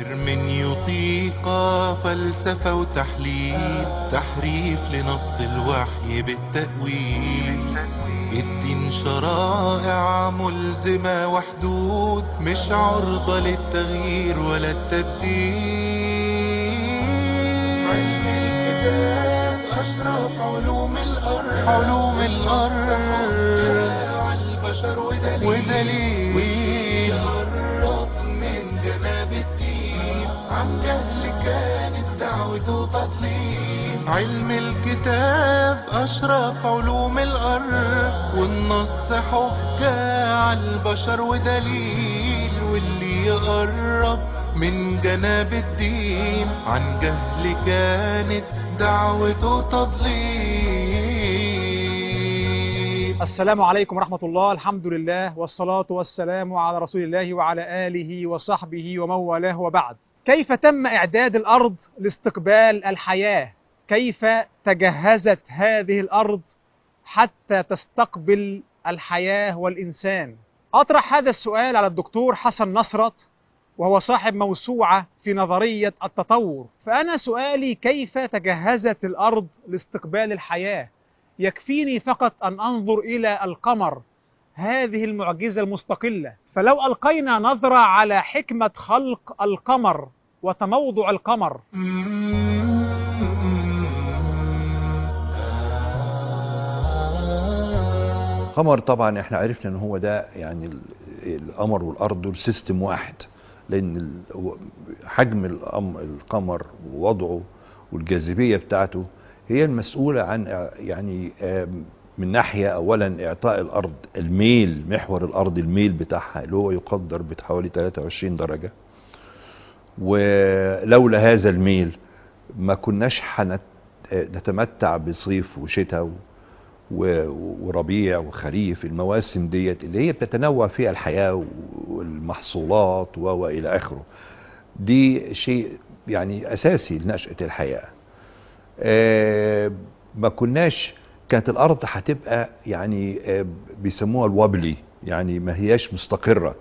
غير من يطيق فلسفة وتحليل تحريف لنص الوحي بالتأويل الدين شرائع ملزمة وحدود مش عرضة للتغيير ولا التبديل علم الكتاب أشرف علوم الأرض علوم الأرض البشر ودليل, ودليل يقرب من جناب الدين عن جهل كانت دعوته تضليل علم الكتاب أشرف علوم الأرض والنص حجة على البشر ودليل واللي يقرب من جناب الدين عن جهل كانت دعوته تضليل السلام عليكم ورحمة الله الحمد لله والصلاة والسلام على رسول الله وعلى آله وصحبه ومن والاه وبعد كيف تم إعداد الأرض لاستقبال الحياة كيف تجهزت هذه الأرض حتى تستقبل الحياة والإنسان أطرح هذا السؤال على الدكتور حسن نصرت وهو صاحب موسوعة في نظرية التطور فأنا سؤالي كيف تجهزت الأرض لاستقبال الحياة يكفيني فقط أن أنظر إلى القمر هذه المعجزة المستقلة فلو ألقينا نظرة على حكمة خلق القمر وتموضع القمر القمر طبعا احنا عرفنا ان هو ده يعني ال- القمر والارض دول سيستم واحد لان ال- هو حجم القم- القمر ووضعه والجاذبيه بتاعته هي المسؤوله عن إع- يعني آم، من ناحيه اولا اعطاء الارض الميل محور الارض الميل بتاعها اللي هو يقدر بحوالي 23 درجه ولولا هذا الميل ما كناش حنت نتمتع بصيف وشتاء و- و- وربيع وخريف المواسم ديت اللي هي بتتنوع فيها الحياة والمحصولات و- وإلى آخره دي شيء يعني أساسي لنشأة الحياة آه، ما كناش كانت الأرض هتبقى يعني آه، بيسموها الوبلي يعني ما هياش مستقرة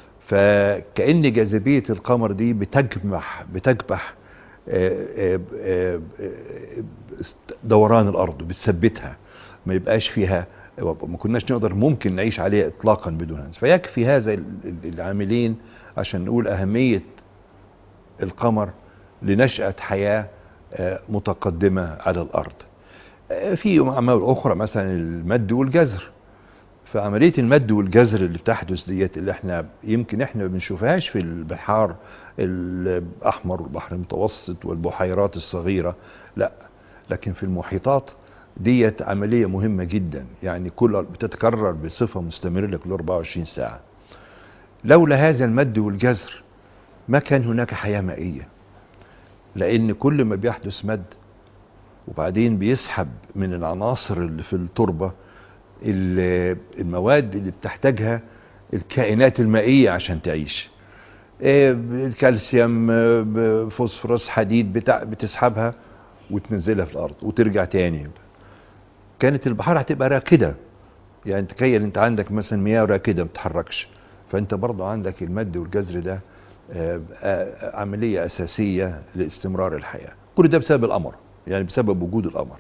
فكأن جاذبية القمر دي بتجمح بتجبح آه، آه، آه، آه، دوران الأرض بتثبتها ما يبقاش فيها ما كناش نقدر ممكن نعيش عليها اطلاقا بدون هذا فيكفي هذا ال- ال- العاملين عشان نقول اهميه القمر لنشاه حياه آه، متقدمه على الارض آه، في اعمال اخرى مثلا المد والجزر فعمليه المد والجزر اللي بتحدث ديت اللي احنا يمكن احنا ما بنشوفهاش في البحار الاحمر والبحر المتوسط والبحيرات الصغيره لا لكن في المحيطات ديت عمليه مهمه جدا يعني كل بتتكرر بصفه مستمره لكل 24 ساعه لولا هذا المد والجزر ما كان هناك حياه مائيه لان كل ما بيحدث مد وبعدين بيسحب من العناصر اللي في التربه ال- المواد اللي بتحتاجها الكائنات المائيه عشان تعيش إيه، الكالسيوم آه، ب- فوسفورس حديد بتاع بتسحبها وتنزلها في الارض وترجع تاني كانت البحار هتبقى راكده يعني تخيل انت عندك مثلا مياه راكده ما بتتحركش فانت برضه عندك المد والجزر ده آه، آه، عمليه اساسيه لاستمرار الحياه كل ده بسبب القمر يعني بسبب وجود القمر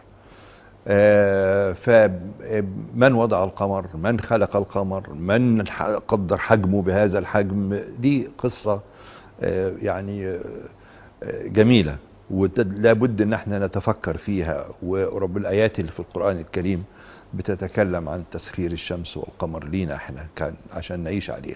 آه، فمن وضع القمر من خلق القمر من ح- قدر حجمه بهذا الحجم دي قصة آه، يعني آه، آه، جميلة ولابد ان احنا نتفكر فيها ورب الايات اللي في القرآن الكريم بتتكلم عن تسخير الشمس والقمر لينا احنا كان عشان نعيش عليها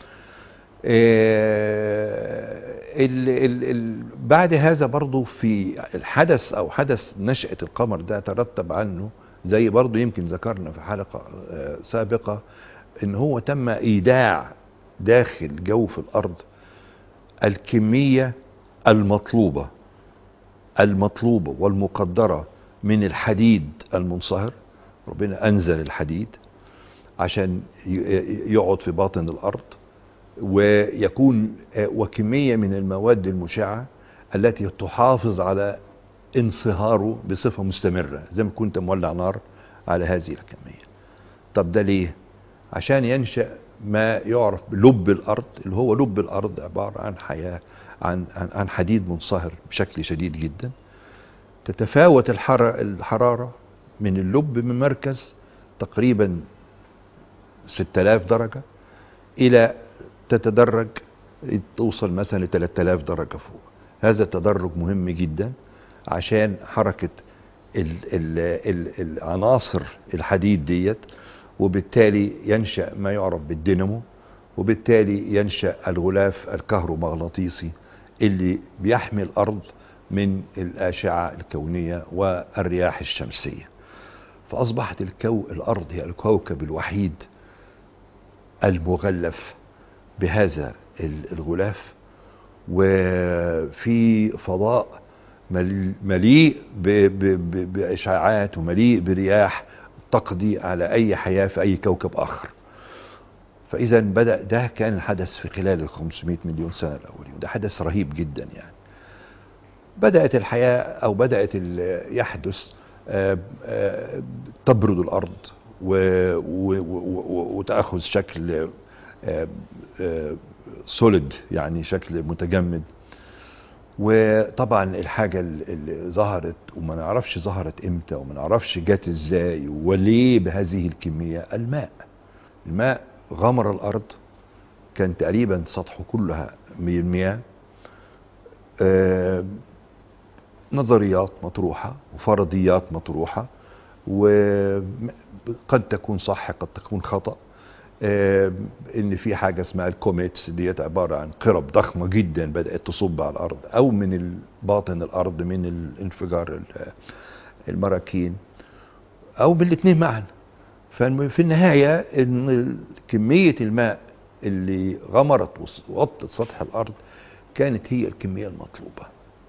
آه، ال ال ال بعد هذا برضو في الحدث او حدث نشأة القمر ده ترتب عنه زي برضو يمكن ذكرنا في حلقة آه، سابقة ان هو تم ايداع داخل جوف الارض الكمية المطلوبة المطلوبة والمقدرة من الحديد المنصهر ربنا انزل الحديد عشان ي- يقعد في باطن الارض ويكون آه، وكمية من المواد المشعة التي تحافظ على انصهاره بصفة مستمرة زي ما كنت مولع نار على هذه الكمية طب ده ليه عشان ينشأ ما يعرف بلب الأرض اللي هو لب الأرض عبارة عن حياة عن عن, عن حديد منصهر بشكل شديد جدا تتفاوت الحر- الحرارة من اللب من مركز تقريبا 6000 درجة إلى تتدرج توصل مثلا ل 3000 درجة فوق هذا التدرج مهم جدا عشان حركة ال ال ال العناصر الحديد ديت وبالتالي ينشأ ما يعرف بالدينامو وبالتالي ينشأ الغلاف الكهرومغناطيسي اللي بيحمي الأرض من الأشعة الكونية والرياح الشمسية فأصبحت الكو الأرض هي الكوكب الوحيد المغلف بهذا ال- الغلاف وفي فضاء مل- مليء ب- ب- ب- بإشعاعات ومليء برياح تقضي على أي حياة في أي كوكب آخر فإذا بدأ ده كان الحدث في خلال ال 500 مليون سنة الأولين وده حدث رهيب جدا يعني بدأت الحياة أو بدأت ال- يحدث آه، آه، تبرد الأرض و- و- و- و- وتأخذ شكل سوليد يعني شكل متجمد وطبعا الحاجة ال- اللي ظهرت وما نعرفش ظهرت امتى وما نعرفش جت ازاي وليه بهذه الكمية الماء الماء غمر الأرض كان تقريبا سطحه كلها من المياه آه، نظريات مطروحة وفرضيات مطروحة وقد تكون صح قد تكون خطأ آه، ان في حاجة اسمها الكوميتس ديت عبارة عن قرب ضخمة جدا بدأت تصب على الارض او من باطن الارض من الانفجار ال- المراكين او بالاثنين معا ففي النهاية ان كمية الماء اللي غمرت وس- وغطت سطح الارض كانت هي الكمية المطلوبة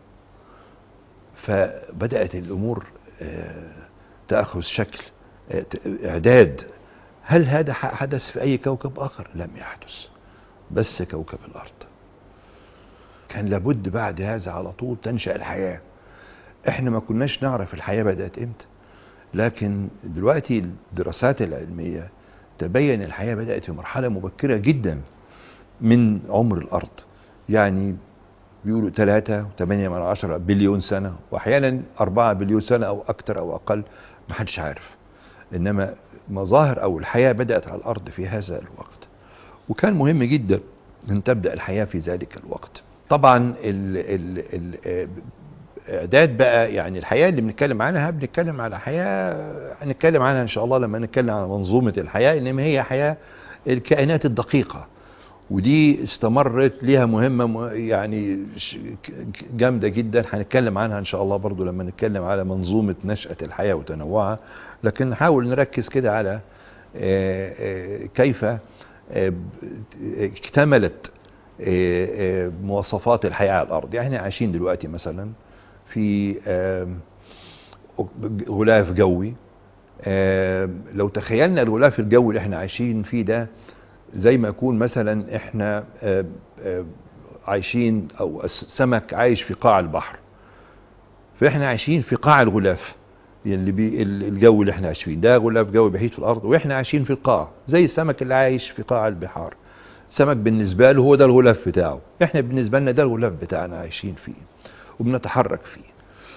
فبدأت الأمور آه، تأخذ شكل آه، ت- إعداد هل هذا ح- حدث في أي كوكب آخر؟ لم يحدث بس كوكب الأرض كان لابد بعد هذا على طول تنشأ الحياة احنا ما كناش نعرف الحياة بدأت امتى لكن دلوقتي الدراسات العلمية تبين الحياة بدأت في مرحلة مبكرة جدا من عمر الأرض يعني بيقولوا 3 و8 من عشرة بليون سنة وأحيانا 4 بليون سنة أو أكثر أو أقل ما حدش عارف إنما مظاهر أو الحياة بدأت على الأرض في هذا الوقت وكان مهم جدا أن تبدأ الحياة في ذلك الوقت طبعا ال ال ال اعداد بقى يعني الحياه اللي بنتكلم عنها بنتكلم على حياه هنتكلم عنها ان شاء الله لما نتكلم عن منظومه الحياه انما هي حياه الكائنات الدقيقه ودي استمرت ليها مهمه م- يعني ش- ك- جامده جدا هنتكلم عنها ان شاء الله برضو لما نتكلم على منظومه نشاه الحياه وتنوعها لكن نحاول نركز كده على آه، آه، كيف آه، ب- اكتملت آه، آه، مواصفات الحياه على الارض يعني احنا عايشين دلوقتي مثلا في آم، غلاف جوي آم، لو تخيلنا الغلاف الجوي اللي احنا عايشين فيه ده زي ما يكون مثلا احنا آم، آم، عايشين او الس- سمك عايش في قاع البحر فاحنا عايشين في قاع الغلاف يعني اللي بي ال- الجو اللي احنا عايشين فيه ده غلاف جوي بيعيش في الارض واحنا عايشين في القاع زي السمك اللي عايش في قاع البحار سمك بالنسبه له هو ده الغلاف بتاعه احنا بالنسبه لنا ده الغلاف بتاعنا عايشين فيه وبنتحرك فيه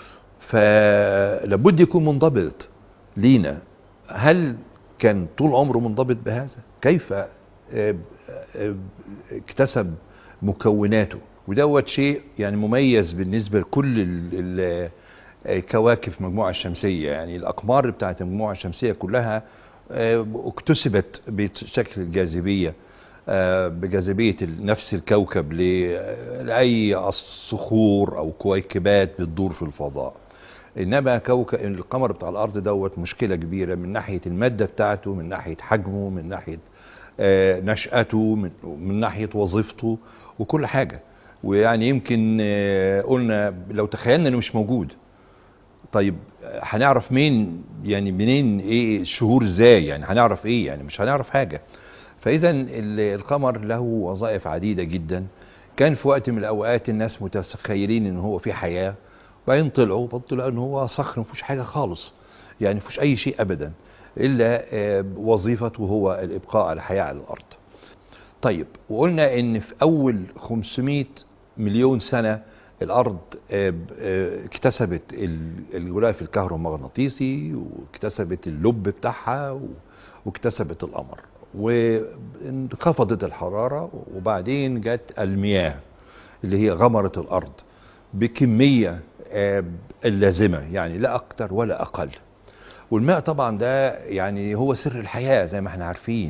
فلابد يكون منضبط لينا هل كان طول عمره منضبط بهذا كيف آه، آه، اكتسب مكوناته ودوت شيء يعني مميز بالنسبة لكل ال- ال- الكواكب في المجموعة الشمسية يعني الأقمار بتاعت المجموعة الشمسية كلها آه، اكتسبت بشكل الجاذبية آه، بجاذبية ال- نفس الكوكب ل- لأي صخور أو كويكبات بتدور في الفضاء انما كوكب القمر بتاع الارض دوت مشكله كبيره من ناحيه الماده بتاعته من ناحيه حجمه من ناحيه آه، نشأته من, من ناحيه وظيفته وكل حاجه ويعني يمكن آه، قلنا لو تخيلنا انه مش موجود طيب آه، هنعرف مين يعني منين ايه الشهور ازاي يعني هنعرف ايه يعني مش هنعرف حاجه فاذا ال- القمر له وظائف عديده جدا كان في وقت من الاوقات الناس متخيلين ان هو في حياه وبعدين طلعوا بطلوا ان هو صخر ما فيهوش حاجه خالص يعني ما فيهوش اي شيء ابدا الا آه، وظيفته هو الابقاء على الحياه على الارض طيب وقلنا ان في اول 500 مليون سنة الأرض آه، ب- آه، اكتسبت ال- الغلاف الكهرومغناطيسي واكتسبت اللب بتاعها و- واكتسبت القمر وانخفضت الحرارة وبعدين جت المياه اللي هي غمرت الأرض بكمية آه، اللازمة يعني لا أكتر ولا أقل والماء طبعا ده يعني هو سر الحياة زي ما احنا عارفين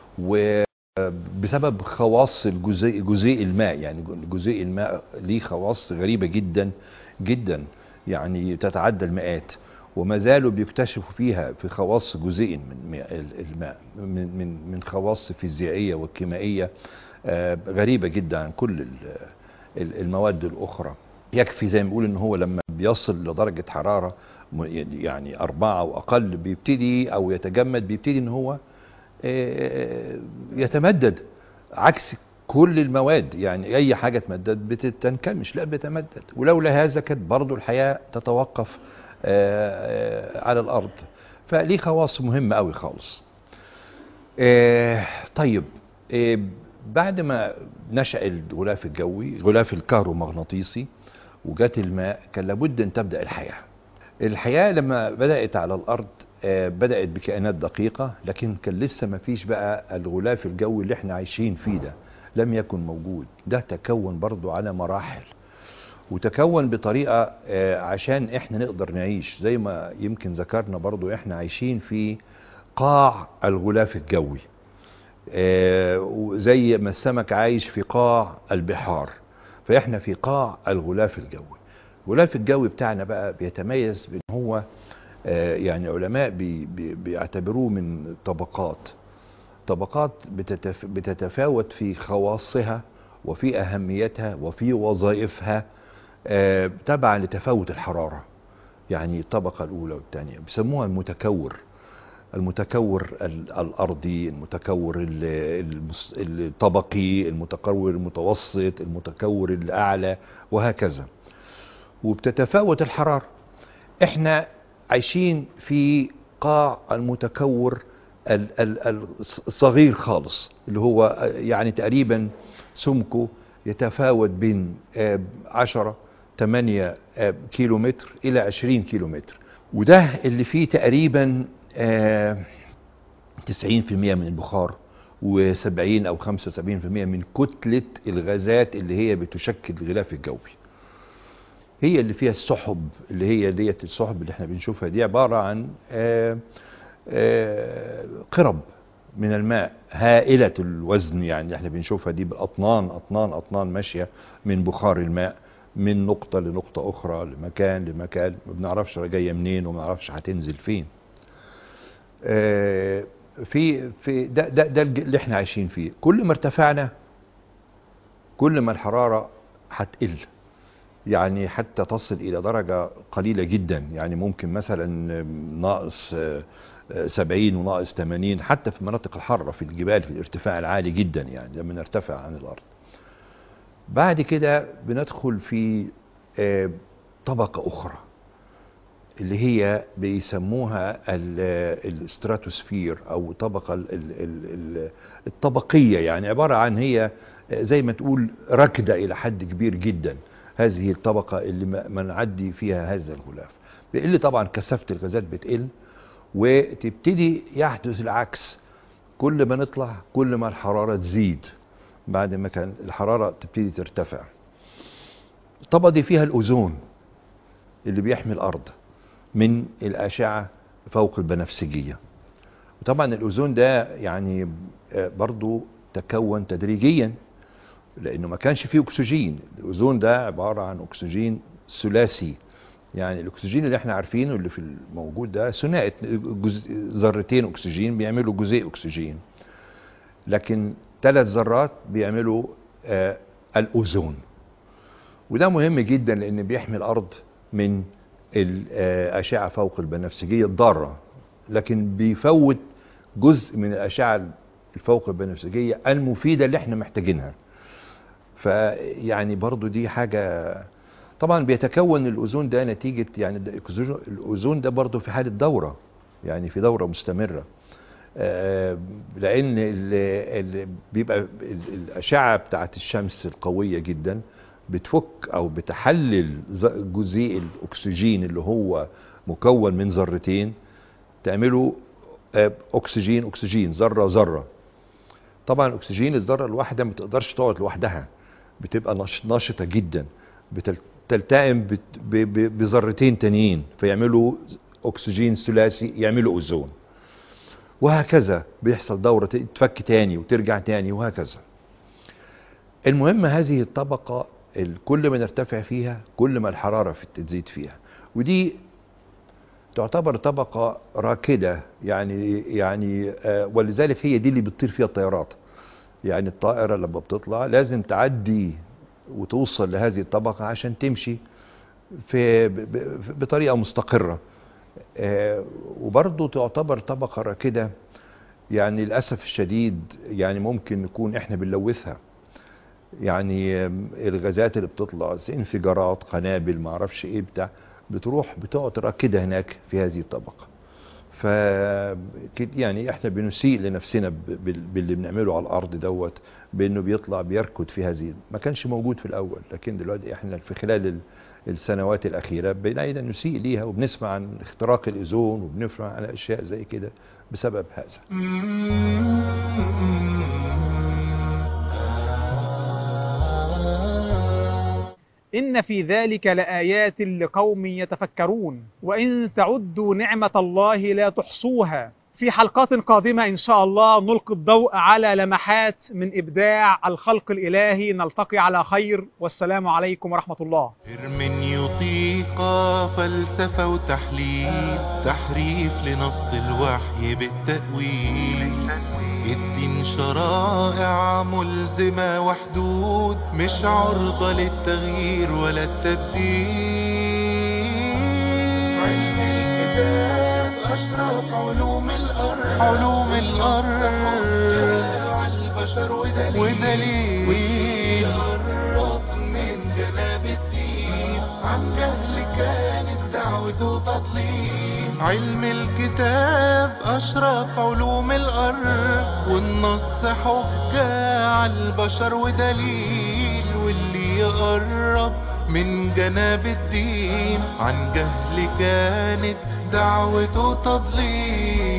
وبسبب خواص الجزيء جزيء الماء يعني جزيء الماء ليه خواص غريبة جدا جدا يعني تتعدى المئات وما زالوا بيكتشفوا فيها في خواص جزيء من ماء- الماء من من من خواص فيزيائية وكيميائية آه، غريبة جدا عن كل ال- ال- المواد الأخرى يكفي زي ما بيقول ان هو لما بيصل لدرجة حرارة م- يعني أربعة وأقل بيبتدي أو يتجمد بيبتدي ان هو آه، يتمدد عكس كل المواد يعني أي حاجة تمدد بتنكمش لا بتتمدد ولولا هذا كانت برضو الحياة تتوقف آه، آه، على الأرض فليه خواص مهمة قوي خالص آه، طيب آه، بعد ما نشأ الغلاف الجوي الغلاف الكهرومغناطيسي وجات الماء كان لابد ان تبدأ الحياة الحياة لما بدأت على الأرض آه، بدأت بكائنات دقيقة لكن كان لسه ما فيش بقى الغلاف الجوي اللي احنا عايشين فيه ده لم يكن موجود ده تكون برضو على مراحل وتكون بطريقة آه، عشان احنا نقدر نعيش زي ما يمكن ذكرنا برضو احنا عايشين في قاع الغلاف الجوي آه، وزي ما السمك عايش في قاع البحار فاحنا في قاع الغلاف الجوي الغلاف الجوي بتاعنا بقى بيتميز بان هو آه، يعني علماء بي بي بيعتبروه من طبقات طبقات بتتف بتتفاوت في خواصها وفي اهميتها وفي وظائفها آه، تبعا لتفاوت الحراره يعني الطبقه الاولى والثانيه بيسموها المتكور المتكور ال- الارضي المتكور ال- المس- الطبقي المتكور المتوسط المتكور الاعلى وهكذا وبتتفاوت الحراره احنا عايشين في قاع المتكور ال- ال- ال- الصغير خالص اللي هو يعني تقريبا سمكه يتفاوت بين آه، 10 8 آه، كيلو متر الى 20 كيلو متر وده اللي فيه تقريبا آه، 90% من البخار و70 او 75% من كتلة الغازات اللي هي بتشكل الغلاف الجوي هي اللي فيها السحب اللي هي ديت السحب اللي احنا بنشوفها دي عبارة عن آه، آه، قرب من الماء هائلة الوزن يعني احنا بنشوفها دي بالأطنان أطنان أطنان ماشية من بخار الماء من نقطة لنقطة أخرى لمكان لمكان ما بنعرفش جاية منين وما بنعرفش هتنزل فين آه، في في ده ده ده اللي احنا عايشين فيه كل ما ارتفعنا كل ما الحرارة هتقل يعني حتى تصل إلى درجة قليلة جدا يعني ممكن مثلا ناقص آه، آه، 70 وناقص 80 حتى في المناطق الحارة في الجبال في الارتفاع العالي جدا يعني لما نرتفع عن الأرض بعد كده بندخل في آه، طبقة أخرى اللي هي بيسموها ال- الاستراتوسفير او طبقة ال- ال- ال- ال- الطبقية يعني عبارة عن هي زي ما تقول ركدة الى حد كبير جدا هذه الطبقة اللي ما ما نعدي فيها هذا الغلاف بيقل طبعا كثافة الغازات بتقل وتبتدي يحدث العكس كل ما نطلع كل ما الحرارة تزيد بعد ما كان الحرارة تبتدي ترتفع الطبقة دي فيها الأوزون اللي بيحمي الأرض من الأشعة فوق البنفسجية وطبعا الأوزون ده يعني آه، برضو تكون تدريجيا لأنه ما كانش فيه أكسجين الأوزون ده عبارة عن أكسجين ثلاثي يعني الأكسجين اللي احنا عارفينه اللي في الموجود ده ثنائي جز- ذرتين أكسجين بيعملوا جزيء أكسجين لكن ثلاث ذرات بيعملوا آه الأوزون وده مهم جدا لأن بيحمي الأرض من الأشعة فوق البنفسجية الضارة لكن بيفوت جزء من الأشعة الفوق البنفسجية المفيدة اللي احنا محتاجينها فيعني برضو دي حاجة طبعا بيتكون الأوزون ده نتيجة يعني ده- الأوزون- الأوزون ده برضو في حالة دورة يعني في دورة مستمرة آه، لأن ال- ال- بيبقى ال- الأشعة بتاعت الشمس القوية جدا بتفك او بتحلل ز- جزيء الاكسجين اللي هو مكون من ذرتين تعمله آه، اكسجين اكسجين ذره ذره طبعا اكسجين الذره الواحده ما تقدرش تقعد لوحدها بتبقى نش- نشطه جدا بتلتئم بت- ب- ب- بذرتين تانيين فيعملوا اكسجين ثلاثي يعملوا اوزون وهكذا بيحصل دورة تفك تاني وترجع تاني وهكذا المهم هذه الطبقة ال- كل ما نرتفع فيها كل ما الحرارة في- تزيد فيها ودي تعتبر طبقة راكدة يعني يعني آه، ولذلك هي دي اللي بتطير فيها الطيارات يعني الطائرة لما بتطلع لازم تعدي وتوصل لهذه الطبقة عشان تمشي في ب- ب- بطريقة مستقرة آه، وبرضه تعتبر طبقة راكدة يعني للأسف الشديد يعني ممكن نكون احنا بنلوثها يعني آم، الغازات اللي بتطلع زي انفجارات قنابل ما اعرفش ايه بتاع بتروح بتقعد راكده هناك في هذه الطبقه ف كد- يعني احنا بنسيء لنفسنا ب- بال- باللي بنعمله على الارض دوت بانه بيطلع بيركض في هذه ما كانش موجود في الاول لكن دلوقتي احنا في خلال ال- السنوات الاخيره بقينا نسيء ليها وبنسمع عن اختراق الاوزون وبنسمع عن اشياء زي كده بسبب هذا إن في ذلك لآيات لقوم يتفكرون وإن تعدوا نعمة الله لا تحصوها في حلقات قادمة إن شاء الله نلقي الضوء على لمحات من إبداع الخلق الإلهي نلتقي على خير والسلام عليكم ورحمة الله هرمنيوطيق فلسفة وتحليل تحريف لنص الوحي بالتأويل الدين شرائع ملزمة وحدود مش عرضة للتغيير ولا التبديل علم الكتاب أشرف علوم الأرض علوم الأرض البشر ودليل ودليل يقرب من جناب الدين عن جهل كانت دعوته تضليل علم الكتاب أشرف علوم الأرض والنص حجة على البشر ودليل واللي يقرب من جناب الدين عن جهل كانت دعوته تضليل